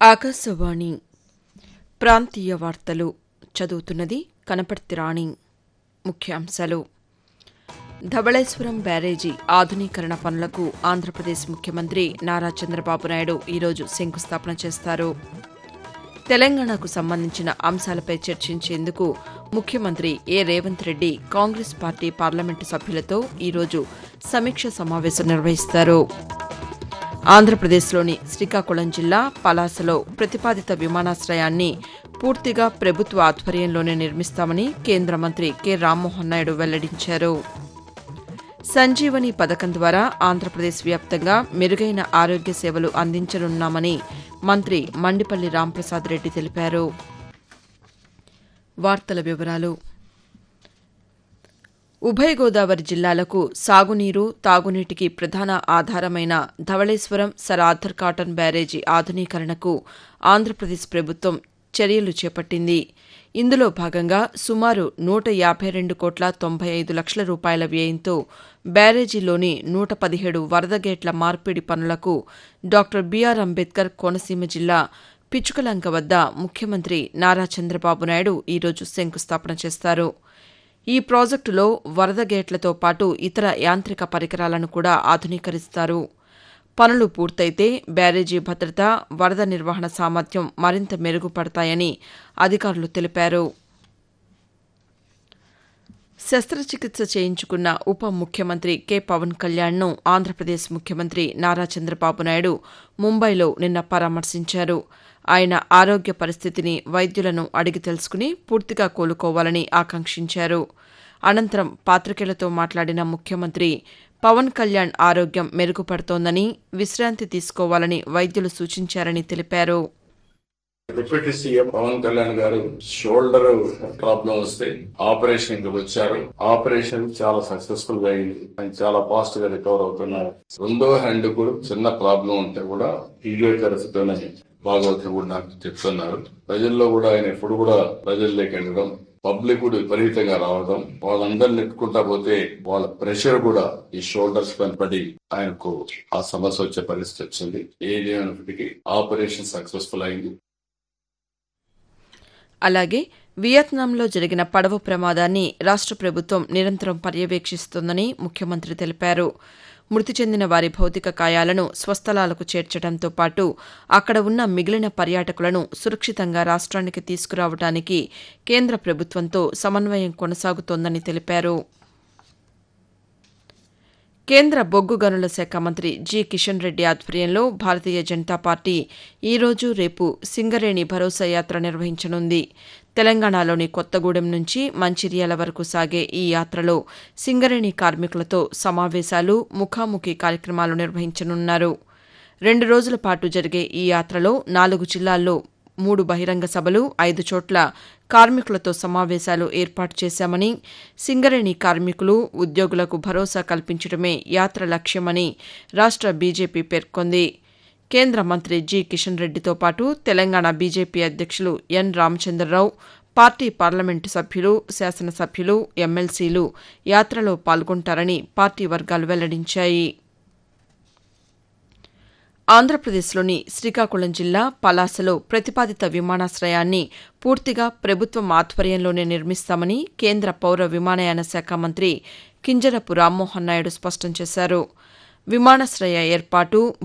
ఆకాశవాణి ప్రాంతీయ వార్తలు చదువుతున్నది కనపర్తి రాణి ముఖ్యాంశాలు ధవళేశ్వరం బ్యారేజీ ఆధునీకరణ పనులకు ఆంధ్రప్రదేశ్ ముఖ్యమంత్రి నారా చంద్రబాబు నాయుడు ఈరోజు శంకుస్థాపన చేస్తారు తెలంగాణకు సంబంధించిన అంశాలపై చర్చించేందుకు ముఖ్యమంత్రి A Revanth Reddy Congress party parliament సభ్యులతో ఈరోజు సమీక్ష సమావేశం నిర్వహిస్తారు ఆంధ్రప్రదేశ్లోని శ్రీకాకుళం జిల్లా పలాసలో ప్రతిపాదిత విమానాశ్రయాన్ని పూర్తిగా ప్రభుత్వ ఆధ్వర్యంలోనే నిర్మిస్తామని కేంద్ర మంత్రి కె రామ్మోహన్ నాయుడు వెల్లడించారు సంజీవని పథకం ద్వారా ఆంధ్రప్రదేశ్ వ్యాప్తంగా మెరుగైన ఆరోగ్య సేవలు అందించనున్నామని మంత్రి మండిపల్లి రాంప్రసాద్ రెడ్డి తెలిపారు వార్తల వివరాలు ఉభయ గోదావరి జిల్లాలకు సాగునీరు తాగునీటికి ప్రధాన ఆధారమైన Dowleswaram sir Arthur Cotton barrage ఆధునీకరణకు ఆంధ్రప్రదేశ్ ప్రభుత్వం చర్యలు చేపట్టింది ఇందులో భాగంగా సుమారు నూట యాభై రెండు కోట్ల తొంభై ఐదు లక్షల రూపాయల వ్యయంతో బ్యారేజీలోని నూట పదిహేడు వరద గేట్ల మార్పిడి పనులకు డాక్టర్ బీఆర్ అంబేద్కర్ కోనసీమ జిల్లా పిచుకలంక వద్ద ముఖ్యమంత్రి నారా చంద్రబాబు నాయుడు ఈరోజు శంకుస్థాపన చేస్తారు ఈ ప్రాజెక్టులో వరద గేట్లతో పాటు ఇతర యాంత్రిక పరికరాలను కూడా ఆధునీకరిస్తారు పనులు పూర్తయితే బ్యారేజీ భద్రత వరద నిర్వహణ సామర్థ్యం మరింత మెరుగుపడతాయని అధికారులు తెలిపారు శస్త్రచికిత్స చేయించుకున్న ఉప ముఖ్యమంత్రి కె పవన్ కళ్యాణ్ను ఆంధ్రప్రదేశ్ ముఖ్యమంత్రి నారా చంద్రబాబు నాయుడు ముంబైలో నిన్న పరామర్శించారు ఆయన ఆరోగ్య పరిస్థితిని వైద్యులను అడిగి తెలుసుకుని పూర్తిగా కోలుకోవాలని ఆకాంక్షించారు అనంతరం పాతికేయులతో మాట్లాడిన ముఖ్యమంత్రి పవన్ కళ్యాణ్ ఆరోగ్యం మెరుగుపడుతోందని విశ్రాంతి తీసుకోవాలని వైద్యులు సూచించారని తెలిపారు డిప్యూటీ సీఎం పవన్ కళ్యాణ్ గారు షోల్డర్ ప్రాబ్లం వస్తే ఆపరేషన్ కి వచ్చారు ఆపరేషన్ చాలా సక్సెస్ఫుల్ గా అయింది ఆయన చాలా ఫాస్ట్ గా రికవర్ అవుతున్నారు రెండో హ్యాండ్ కూడా చిన్న ప్రాబ్లం ఉంటే కూడా ఫిజియోథెరపీతోనే బాగవుతుంది కూడా నాకు చెప్తున్నారు ప్రజల్లో కూడా ఆయన ఎప్పుడు కూడా ప్రజల్లోకి వెళ్ళడం పబ్లిక్ కూడా విపరీతంగా రావడం వాళ్ళందరిని నెట్టుకుంటా పోతే వాళ్ళ ప్రెషర్ కూడా ఈ షోల్డర్స్ పైన పడి ఆయనకు ఆ సమస్య వచ్చే పరిస్థితి వచ్చింది ఏదేమైనప్పటికీ ఆపరేషన్ సక్సెస్ఫుల్ అయింది అలాగే వియత్నాంలో జరిగిన పడవ ప్రమాదాన్ని రాష్ట ప్రభుత్వం నిరంతరం పర్యవేక్షిస్తోందని ముఖ్యమంత్రి తెలిపారు మృతి చెందిన వారి భౌతిక కాయాలను స్వస్థలాలకు చేర్చడంతో పాటు అక్కడ ఉన్న మిగిలిన పర్యాటకులను సురక్షితంగా రాష్ట్రానికి తీసుకురావడానికి కేంద్ర ప్రభుత్వంతో సమన్వయం కొనసాగుతోందని తెలిపారు కేంద్ర బొగ్గు గనుల శాఖ మంత్రి జి కిషన్ రెడ్డి ఆధ్వర్యంలో భారతీయ జనతా పార్టీ ఈరోజు రేపు సింగరేణి భరోసా యాత్ర నిర్వహించనుంది తెలంగాణలోని కొత్తగూడెం నుంచి మంచిర్యాల వరకు సాగే ఈ యాత్రలో సింగరేణి కార్మికులతో సమావేశాలు ముఖాముఖి కార్యక్రమాలు నిర్వహించనున్నారు రెండు రోజుల పాటు జరిగే ఈ యాత్రలో నాలుగు జిల్లాల్లో మూడు బహిరంగ సభలు ఐదు చోట్ల కార్మికులతో సమావేశాలు ఏర్పాటు చేశామని సింగరేణి కార్మికులు ఉద్యోగులకు భరోసా కల్పించడమే యాత్ర లక్ష్యమని రాష్ట బీజేపీ పేర్కొంది కేంద్ర మంత్రి జి కిషన్ రెడ్డితో పాటు తెలంగాణ బీజేపీ అధ్యక్షులు ఎన్ రామచంద్రరావు పార్టీ పార్లమెంటు సభ్యులు శాసనసభ్యులు ఎమ్మెల్సీలు యాత్రలో పాల్గొంటారని పార్టీ వర్గాలు వెల్లడించాయి ఆంధ్రప్రదేశ్లోని శ్రీకాకుళం జిల్లా పలాసలో ప్రతిపాదిత విమానాశ్రయాన్ని పూర్తిగా ప్రభుత్వం ఆధ్వర్యంలోనే నిర్మిస్తామని కేంద్ర పౌర విమానయాన శాఖ మంత్రి కింజరపు రామ్మోహన్ నాయుడు స్పష్టం చేశారు విమానాశ్రయ ఏర్పాటు